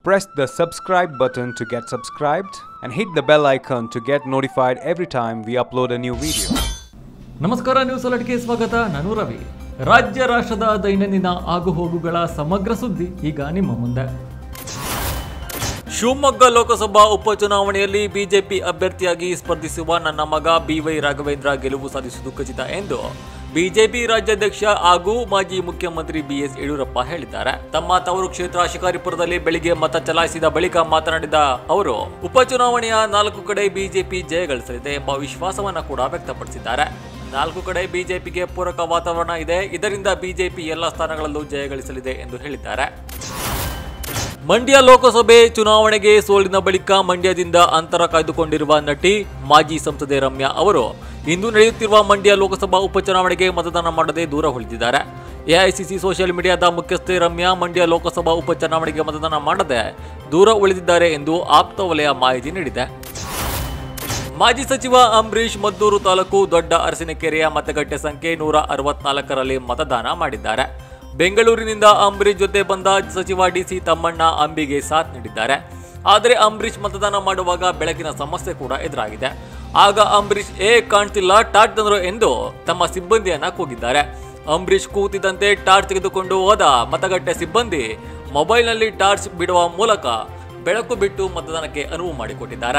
Press the subscribe button to get subscribed and hit the bell icon to get notified every time we upload a new video. ನಮಸ್ಕಾರ news ಅಲರ್ಟ್ಗೆ ಸ್ವಾಗತ ನಾನು ರವಿ ರಾಜ್ಯ ರಾಷ್ಟ್ರದ ದೈನಂದಿನ ಆಗುಹೋಗುಗಳ ಸಮಗ್ರ ಸುದ್ದಿ ಈಗ ನಿಮ್ಮ ಮುಂದೆ ಶಿವಮೊಗ್ಗ ಲೋಕಸಭಾ ಉಪಚುನಾವಣೆಯಲ್ಲಿ ಬಿಜೆಪಿ ಅಭ್ಯರ್ಥಿಯಾಗಿ ಸ್ಪರ್ಧಿಸುವ ನನ್ನ ಮಗ ಬಿವೈ ರಾಘವೇಂದ್ರ ಗೆಲುವು ಸಾಧಿಸುವುದು ಖಚಿತ ಎಂದು ಬಿಜೆಪಿ ರಾಜ್ಯಾಧ್ಯಕ್ಷ ಹಾಗೂ ಮಾಜಿ ಮುಖ್ಯಮಂತ್ರಿ ಬಿಎಸ್ ಯಡಿಯೂರಪ್ಪ ಹೇಳಿದ್ದಾರೆ ತಮ್ಮ ತವರು ಕ್ಷೇತ್ರ ಶಿಕಾರಿಪುರದಲ್ಲಿ ಬೆಳಿಗ್ಗೆ ಮತ ಚಲಾಯಿಸಿದ ಬಳಿಕ ಮಾತನಾಡಿದ ಅವರು ಉಪಚುನಾವಣೆಯ ನಾಲ್ಕು ಕಡೆ ಬಿಜೆಪಿ ಜಯಗಳಿಸಲಿದೆ ಎಂಬ ವಿಶ್ವಾಸವನ್ನ ಕೂಡ ವ್ಯಕ್ತಪಡಿಸಿದ್ದಾರೆ ನಾಲ್ಕು ಕಡೆ ಬಿಜೆಪಿಗೆ ಪೂರಕ ವಾತಾವರಣ ಇದೆ ಇದರಿಂದ ಬಿಜೆಪಿ ಎಲ್ಲ ಸ್ಥಾನಗಳಲ್ಲೂ ಜಯಗಳಿಸಲಿದೆ ಎಂದು ಹೇಳಿದ್ದಾರೆ ಮಂಡ್ಯ ಲೋಕಸಭೆ ಚುನಾವಣೆಗೆ ಸೋಲಿನ ಬಳಿಕ ಮಂಡ್ಯದಿಂದ ಅಂತರ ಕಾಯ್ದುಕೊಂಡಿರುವ ನಟಿ ಮಾಜಿ ಸಂಸದೆ ರಮ್ಯಾ ಅವರು ಇಂದು ನಡೆಯುತ್ತಿರುವ ಮಂಡ್ಯ ಲೋಕಸಭಾ ಉಪಚುನಾವಣೆಗೆ ಮತದಾನ ಮಾಡದೆ ದೂರ ಉಳಿದಿದ್ದಾರೆ ಎಐಸಿಸಿ ಸೋಷಿಯಲ್ ಮೀಡಿಯಾದ ಮುಖ್ಯಸ್ಥೆ ರಮ್ಯಾ ಮಂಡ್ಯ ಲೋಕಸಭಾ ಉಪಚುನಾವಣೆಗೆ ಮತದಾನ ಮಾಡದೆ ದೂರ ಉಳಿದಿದ್ದಾರೆ ಎಂದು ಆಪ್ತ ವಲಯ ಮಾಹಿತಿ ನೀಡಿದೆ ಮಾಜಿ ಸಚಿವ ಅಂಬರೀಶ್ ಮದ್ದೂರು ತಾಲೂಕು ದೊಡ್ಡ ಅರಸಿನಕೆರೆಯ ಮತಗಟ್ಟೆ ಸಂಖ್ಯೆ ನೂರ ಅರವತ್ನಾಲ್ಕರಲ್ಲಿ ಮತದಾನ ಮಾಡಿದ್ದಾರೆ ಬೆಂಗಳೂರಿನಿಂದ ಅಂಬರೀಶ್ ಜೊತೆ ಬಂದ ಸಚಿವ ಡಿಸಿ ತಮ್ಮಣ್ಣ ಅಂಬಿಗೆ ಸಾಥ್ ನೀಡಿದ್ದಾರೆ ಆದರೆ ಅಂಬರೀಶ್ ಮತದಾನ ಮಾಡುವಾಗ ಬೆಳಕಿನ ಸಮಸ್ಯೆ ಕೂಡ ಎದುರಾಗಿದೆ ಆಗ ಅಂಬರೀಶ್ ಏ ಕಾಣ್ತಿಲ್ಲ ಟಾರ್ಚ್ ತಂದ್ರು ಎಂದು ತಮ್ಮ ಸಿಬ್ಬಂದಿಯನ್ನ ಕೂಗಿದ್ದಾರೆ ಅಂಬರೀಶ್ ಕೂತಿದ್ದಂತೆ ಟಾರ್ಚ್ ತೆಗೆದುಕೊಂಡು ಹೋದ ಮತಗಟ್ಟೆ ಸಿಬ್ಬಂದಿ ಮೊಬೈಲ್ನಲ್ಲಿ ಟಾರ್ಚ್ ಬಿಡುವ ಮೂಲಕ ಬೆಳಕು ಬಿಟ್ಟು ಮತದಾನಕ್ಕೆ ಅನುವು ಮಾಡಿಕೊಟ್ಟಿದ್ದಾರೆ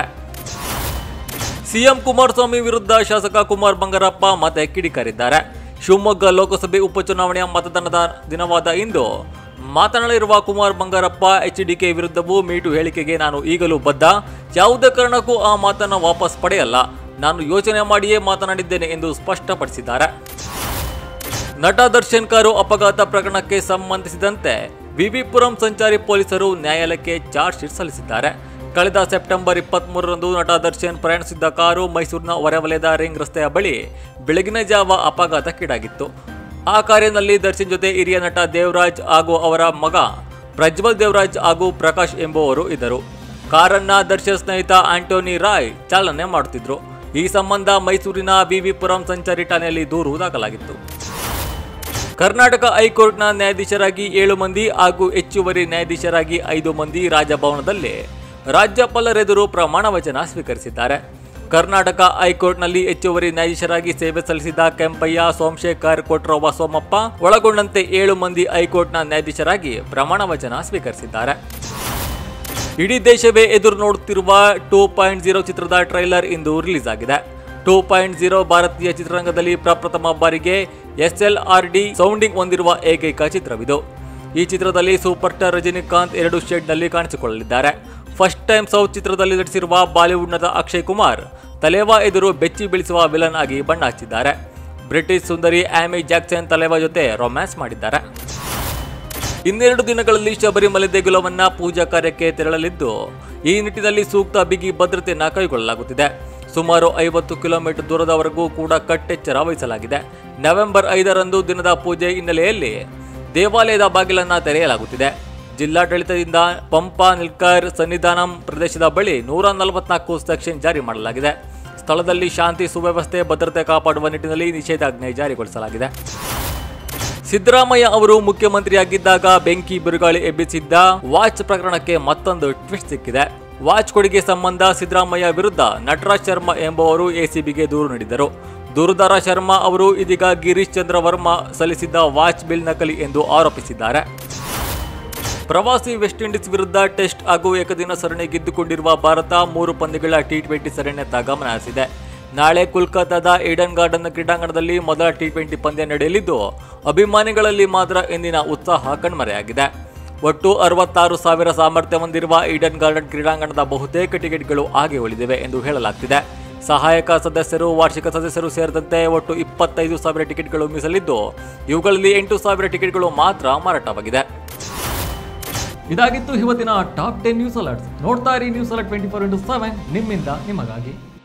ಸಿಎಂ ಕುಮಾರಸ್ವಾಮಿ ವಿರುದ್ಧ ಶಾಸಕ ಕುಮಾರ್ ಬಂಗಾರಪ್ಪ ಮತ ಕಿಡಿಕಾರಿದ್ದಾರೆ ಶಿವಮೊಗ್ಗ ಲೋಕಸಭೆ ಉಪಚುನಾವಣೆಯ ಮತದಾನದ ದಿನವಾದ ಇಂದು ಮಾತನಾಡಿರುವ ಕುಮಾರ್ ಬಂಗಾರಪ್ಪ ಎಚ್ಡಿಕೆ ವಿರುದ್ಧವೂ ಮೀಟು ಹೇಳಿಕೆಗೆ ನಾನು ಈಗಲೂ ಬದ್ಧ ಯಾವುದೇ ಕಾರಣಕ್ಕೂ ಆ ಮಾತನ್ನು ವಾಪಸ್ ಪಡೆಯಲ್ಲ ನಾನು ಯೋಚನೆ ಮಾಡಿಯೇ ಮಾತನಾಡಿದ್ದೇನೆ ಎಂದು ಸ್ಪಷ್ಟಪಡಿಸಿದ್ದಾರೆ ನಟ ದರ್ಶನ್ ಕಾರು ಅಪಘಾತ ಪ್ರಕರಣಕ್ಕೆ ಸಂಬಂಧಿಸಿದಂತೆ ವಿವಿಪುರಂ ಸಂಚಾರಿ ಪೊಲೀಸರು ನ್ಯಾಯಾಲಯಕ್ಕೆ ಚಾರ್ಜ್ ಶೀಟ್ ಸಲ್ಲಿಸಿದ್ದಾರೆ ಕಳೆದ ಸೆಪ್ಟೆಂಬರ್ ಇಪ್ಪತ್ತ್ ಮೂರರಂದು ನಟ ದರ್ಶನ್ ಪ್ರಯಾಣಿಸಿದ್ದ ಕಾರು ಮೈಸೂರಿನ ಹೊರವಲಯದ ರಿಂಗ್ ರಸ್ತೆಯ ಬಳಿ ಬೆಳಗಿನ ಜಾವ ಅಪಘಾತಕ್ಕೀಡಾಗಿತ್ತು ಆ ಕಾರಿನಲ್ಲಿ ದರ್ಶನ್ ಜೊತೆ ಹಿರಿಯ ನಟ ದೇವರಾಜ್ ಹಾಗೂ ಅವರ ಮಗ ಪ್ರಜ್ವಲ್ ದೇವರಾಜ್ ಹಾಗೂ ಪ್ರಕಾಶ್ ಎಂಬುವವರು ಇದ್ದರು ಕಾರನ್ನ ದರ್ಶನ್ ಸ್ನೇಹಿತ ಆಂಟೋನಿ ರಾಯ್ ಚಾಲನೆ ಮಾಡುತ್ತಿದ್ರು ಈ ಸಂಬಂಧ ಮೈಸೂರಿನ ವಿವಿಪುರಂ ಸಂಚಾರಿ ಠಾಣೆಯಲ್ಲಿ ದೂರು ದಾಖಲಾಗಿತ್ತು ಕರ್ನಾಟಕ ಹೈಕೋರ್ಟ್ನ ನ್ಯಾಯಾಧೀಶರಾಗಿ ಏಳು ಮಂದಿ ಹಾಗೂ ಹೆಚ್ಚುವರಿ ನ್ಯಾಯಾಧೀಶರಾಗಿ ಐದು ಮಂದಿ ರಾಜಭವನದಲ್ಲಿ ರಾಜ್ಯಪಾಲರೆದುರು ಪ್ರಮಾಣ ವಚನ ಸ್ವೀಕರಿಸಿದ್ದಾರೆ ಕರ್ನಾಟಕ ಹೈಕೋರ್ಟ್ನಲ್ಲಿ ಹೆಚ್ಚುವರಿ ನ್ಯಾಯಾಧೀಶರಾಗಿ ಸೇವೆ ಸಲ್ಲಿಸಿದ ಕೆಂಪಯ್ಯ ಸೋಮಶೇಖರ್ ಕೊಟ್ರವ್ವ ಸೋಮಪ್ಪ ಒಳಗೊಂಡಂತೆ ಏಳು ಮಂದಿ ಹೈಕೋರ್ಟ್ನ ನ್ಯಾಯಾಧೀಶರಾಗಿ ಪ್ರಮಾಣ ವಚನ ಸ್ವೀಕರಿಸಿದ್ದಾರೆ ಇಡೀ ದೇಶವೇ ಎದುರು ನೋಡುತ್ತಿರುವ ಟೂ ಪಾಯಿಂಟ್ ಜೀರೋ ಚಿತ್ರದ ಟ್ರೈಲರ್ ಇಂದು ರಿಲೀಸ್ ಆಗಿದೆ ಟೂ ಪಾಯಿಂಟ್ ಜೀರೋ ಭಾರತೀಯ ಚಿತ್ರರಂಗದಲ್ಲಿ ಪ್ರಪ್ರಥಮ ಬಾರಿಗೆ S L R D sounding ಹೊಂದಿರುವ ಏಕೈಕ ಚಿತ್ರವಿದು ಈ ಚಿತ್ರದಲ್ಲಿ ಸೂಪರ್ ಸ್ಟಾರ್ ರಜನಿಕಾಂತ್ ಎರಡು ಶೇಡ್ನಲ್ಲಿ ಕಾಣಿಸಿಕೊಳ್ಳಲಿದ್ದಾರೆ ಫಸ್ಟ್ ಟೈಮ್ ಸೌತ್ ಚಿತ್ರದಲ್ಲಿ ನಟಿಸಿರುವ ಬಾಲಿವುಡ್ ನಟ ಅಕ್ಷಯ್ ಕುಮಾರ್ ತಲೇವಾ ಎದುರು ಬೆಚ್ಚಿ ಬೀಳಿಸುವ ವಿಲನ್ ಆಗಿ ಬಣ್ಣ ಹಚ್ಚಿದ್ದಾರೆ ಬ್ರಿಟಿಷ್ ಸುಂದರಿ ಆಮಿ ಜಾಕ್ಸನ್ ತಲೇವಾ ಜೊತೆ ರೊಮ್ಯಾನ್ಸ್ ಮಾಡಿದ್ದಾರೆ ಇನ್ನೆರಡು ದಿನಗಳಲ್ಲಿ ಶಬರಿಮಲೆ ದೇಗುಲವನ್ನ ಪೂಜಾ ಕಾರ್ಯಕ್ಕೆ ತೆರಳಲಿದ್ದು ಈ ನಿಟ್ಟಿನಲ್ಲಿ ಸೂಕ್ತ ಬಿಗಿ ಭದ್ರತೆಯನ್ನ ಕೈಗೊಳ್ಳಲಾಗುತ್ತಿದೆ ಸುಮಾರು ಐವತ್ತು ಕಿಲೋಮೀಟರ್ ದೂರದವರೆಗೂ ಕೂಡ ಕಟ್ಟೆಚ್ಚರ ವಹಿಸಲಾಗಿದೆ ನವೆಂಬರ್ ಐದರಂದು ದಿನದ ಪೂಜೆ ಹಿನ್ನೆಲೆಯಲ್ಲಿ ದೇವಾಲಯದ ಬಾಗಿಲನ್ನ ತೆರೆಯಲಾಗುತ್ತಿದೆ ಜಿಲ್ಲಾಡಳಿತದಿಂದ ಪಂಪಾ ನಿಲ್ಕರ್ ಸನ್ನಿಧಾನಂ ಪ್ರದೇಶದ ಬಳಿ ನೂರ ನಲವತ್ನಾಲ್ಕು ಸೆಕ್ಷನ್ ಜಾರಿ ಮಾಡಲಾಗಿದೆ ಸ್ಥಳದಲ್ಲಿ ಶಾಂತಿ ಸುವ್ಯವಸ್ಥೆ ಭದ್ರತೆ ಕಾಪಾಡುವ ನಿಟ್ಟಿನಲ್ಲಿ ನಿಷೇಧಾಜ್ಞೆ ಜಾರಿಗೊಳಿಸಲಾಗಿದೆ ಸಿದ್ದರಾಮಯ್ಯ ಅವರು ಮುಖ್ಯಮಂತ್ರಿಯಾಗಿದ್ದಾಗ ಬೆಂಕಿ ಬಿರುಗಾಳಿ ಎಬ್ಬಿಸಿದ್ದ ವಾಚ್ ಪ್ರಕರಣಕ್ಕೆ ಮತ್ತೊಂದು ಟ್ವಿಸ್ಟ್ ಸಿಕ್ಕಿದೆ ವಾಚ್ ಕೊಡುಗೆ ಸಂಬಂಧ ಸಿದ್ದರಾಮಯ್ಯ ವಿರುದ್ಧ ನಟರಾಜ್ ಶರ್ಮಾ ಎಂಬುವರು ಎಸಿಬಿಗೆ ದೂರು ನೀಡಿದ್ದರು ದೂರುದಾರ ಶರ್ಮಾ ಅವರು ಇದೀಗ ಗಿರೀಶ್ ಚಂದ್ರ ವರ್ಮಾ ಸಲ್ಲಿಸಿದ್ದ ವಾಚ್ ಬಿಲ್ ನಕಲಿ ಎಂದು ಆರೋಪಿಸಿದ್ದಾರೆ ಪ್ರವಾಸಿ ವೆಸ್ಟ್ ಇಂಡೀಸ್ ವಿರುದ್ಧ ಟೆಸ್ಟ್ ಹಾಗೂ ಏಕದಿನ ಸರಣಿ ಗೆದ್ದುಕೊಂಡಿರುವ ಭಾರತ ಮೂರು ಪಂದ್ಯಗಳ ಟಿ ಟ್ವೆಂಟಿ ಸರಣಿಯತ್ತ ಗಮನ ಹರಿಸಿದೆ ನಾಳೆ ಕೋಲ್ಕತ್ತಾದ ಈಡನ್ ಗಾರ್ಡನ್ ಕ್ರೀಡಾಂಗಣದಲ್ಲಿ ಮೊದಲ ಟಿ ಟ್ವೆಂಟಿ ಪಂದ್ಯ ನಡೆಯಲಿದ್ದು ಅಭಿಮಾನಿಗಳಲ್ಲಿ ಮಾತ್ರ ಇಂದಿನ ಉತ್ಸಾಹ ಕಣ್ಮರೆಯಾಗಿದೆ ಒಟ್ಟು ಅರವತ್ತಾರು ಸಾವಿರ ಸಾಮರ್ಥ್ಯ ಹೊಂದಿರುವ ಈಡನ್ ಗಾರ್ಡನ್ ಕ್ರೀಡಾಂಗಣದ ಬಹುತೇಕ ಟಿಕೆಟ್ಗಳು ಹಾಗೆ ಉಳಿದಿವೆ ಎಂದು ಹೇಳಲಾಗ್ತಿದೆ ಸಹಾಯಕ ಸದಸ್ಯರು ವಾರ್ಷಿಕ ಸದಸ್ಯರು ಸೇರಿದಂತೆ ಒಟ್ಟು ಇಪ್ಪತ್ತೈದು ಸಾವಿರ ಟಿಕೆಟ್ಗಳು ಮೀಸಲಿದ್ದು ಇವುಗಳಲ್ಲಿ ಎಂಟು ಸಾವಿರ ಟಿಕೆಟ್ಗಳು ಮಾತ್ರ ಮಾರಾಟವಾಗಿದೆ ಇದಾಗಿತ್ತು ಇವತ್ತಿನ ಟಾಪ್ ಟೆನ್ ನ್ಯೂಸ್ ಅಲರ್ಟ್ಸ್ ನೋಡ್ತಾ ಇರಿ news alert twenty four into seven ನಿಮ್ಮಿಂದ ನಿಮಗಾಗಿ